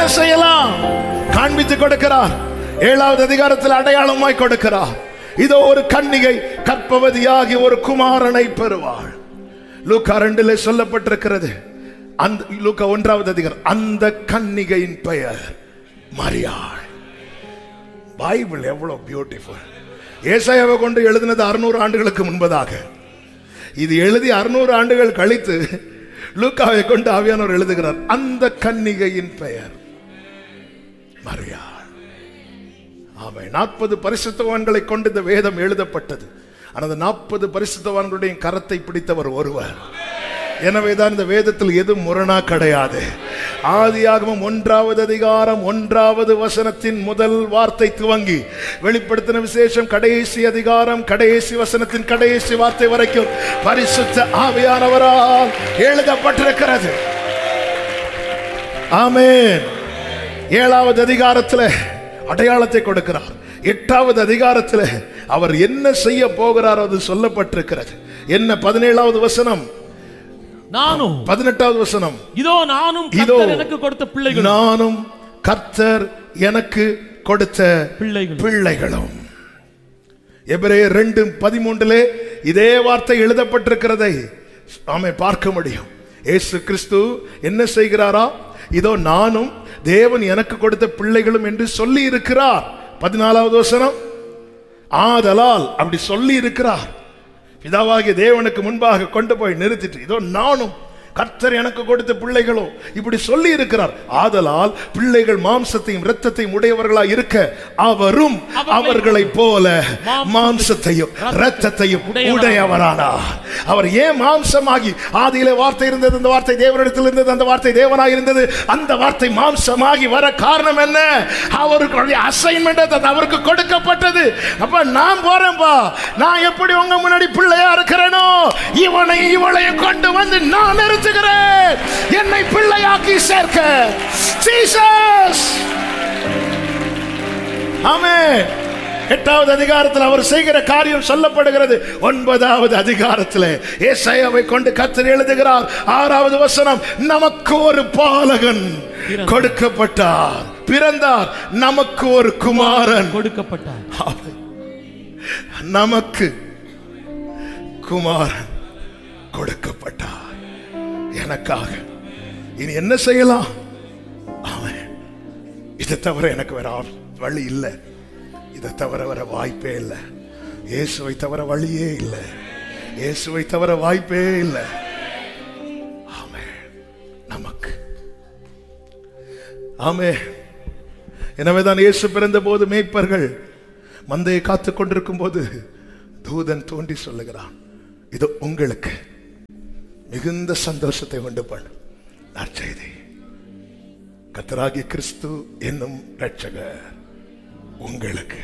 செய்யலாம் காண்பித்து கொடுக்கிறார் ஏழாவது அதிகாரத்தில் அடையாளமாய் கொடுக்கிறார் இதோ ஒரு கன்னிகை கற்பவதியாகி ஒரு குமாரனை பெறுவாள் லூக்கா ரெண்டிலே சொல்லப்பட்டிருக்கிறது அந்த லூக்கா ஒன்றாவது அதிகாரம் அந்த கன்னிகையின் பெயர் மரியாள் பைபிள் எவ்வளவு பியூட்டிஃபுல் ஏசாயாவை கொண்டு எழுதினது அறுநூறு ஆண்டுகளுக்கு முன்பதாக இது எழுதி அறுநூறு ஆண்டுகள் கழித்து லூக்காவை கொண்டு ஆவியானவர் எழுதுகிறார் அந்த கன்னிகையின் பெயர் மரியாள் ஆமை நாற்பது பரிசுத்தவான்களை கொண்டு இந்த வேதம் எழுதப்பட்டது ஆனால் அந்த நாற்பது பரிசுத்தவான்களுடைய கரத்தை பிடித்தவர் ஒருவர் எனவேதான் இந்த வேதத்தில் எதுவும் முரணா கிடையாது ஆதியாகமம் ஒன்றாவது அதிகாரம் ஒன்றாவது வசனத்தின் முதல் வார்த்தை துவங்கி வெளிப்படுத்தின விசேஷம் கடைசி அதிகாரம் கடைசி வசனத்தின் கடைசி வார்த்தை வரைக்கும் பரிசுத்த ஆவியானவரால் எழுதப்பட்டிருக்கிறது ஆமென் ஏழாவது அதிகாரத்தில் அடையாளத்தை கொடுக்கிறார் எட்டாவது அதிகாரத்தில் அவர் என்ன செய்ய போகிறார் அது சொல்லப்பட்டிருக்கிறது என்ன பதினேழாவது வசனம் நானும் பதினெட்டாவது வசனம் இதோ நானும் இதோ கர்த்தர் எனக்கு கொடுத்த பிள்ளைகள் நானும் கர்த்தர் எனக்கு கொடுத்த பிள்ளைகள் பிள்ளைகளும் எபிரேயர் ரெண்டு பதிமூன்றிலே இதே வார்த்தை எழுதப்பட்டிருக்கிறதை ஆமை பார்க்க முடியும் இயேசு கிறிஸ்து என்ன செய்கிறாரா இதோ நானும் தேவன் எனக்கு கொடுத்த பிள்ளைகளும் என்று சொல்லி இருக்கிறார் பதினாலாவது வசனம் ஆதலால் அப்படி சொல்லி இருக்கிறார் பிதாவாகிய தேவனுக்கு முன்பாக கொண்டு போய் நிறுத்திட்டு இதோ நானும் கர்த்தர் எனக்கு கொடுத்த பிள்ளைகளோ இப்படி சொல்லி இருக்கிறார் ஆதலால் பிள்ளைகள் மாம்சத்தையும் இரத்தத்தையும் உடையவர்களாய் இருக்க அவரும் அவர்களை போல மாம்சத்தையும் இரத்தத்தையும் உடையவரானார் அவர் ஏன் மாம்சமாகி ஆதியிலே வார்த்தை இருந்தது அந்த வார்த்தை தேவனிடத்தில் இருந்தது அந்த வார்த்தை தேவனாய் இருந்தது அந்த வார்த்தை மாம்சமாகி வர காரணம் என்ன அவருக்கு அசைன்மெண்ட் அது அவருக்கு கொடுக்கப்பட்டது அப்ப நான் போறேன்பா நான் எப்படி உங்க முன்னாடி பிள்ளையா இருக்கிறேனோ இவனை இவளையும் கொண்டு வந்து நான் நிறுத்துகிறேன் என்னை பிள்ளையாக்கி சேர்க்க ஜீசஸ் ஆமென் எட்டாவது அதிகாரத்தில் அவர் செய்கிற காரியம் சொல்லப்படுகிறது ஒன்பதாவது அதிகாரத்தில் ஏசாயாவை கொண்டு கத்தர் எழுதுகிறார் ஆறாவது வசனம் நமக்கு ஒரு பாலகன் கொடுக்கப்பட்டார் பிறந்தார் நமக்கு ஒரு குமாரன் கொடுக்கப்பட்டார் ஆமென். நமக்கு குமாரன் கொடுக்கப்பட்டார் எனக்காக இனி என்ன செய்யலாம் அவன் இதை தவிர எனக்கு வேற ஆள் வழி இல்லை இதை தவிர வேற வாய்ப்பே இல்லை இயேசுவை தவிர வழியே இல்லை இயேசுவை தவிர வாய்ப்பே இல்லை ஆமே நமக்கு ஆமே எனவேதான் இயேசு பிறந்த போது மேய்ப்பர்கள் மந்தையை காத்து கொண்டிருக்கும் போது தூதன் தோண்டி சொல்லுகிறான் இது உங்களுக்கு மிகுந்த சந்தோஷத்தை உண்டு பண்ணு நற்செய்தி கத்தராகிய கிறிஸ்து என்னும் ரட்சகர் உங்களுக்கு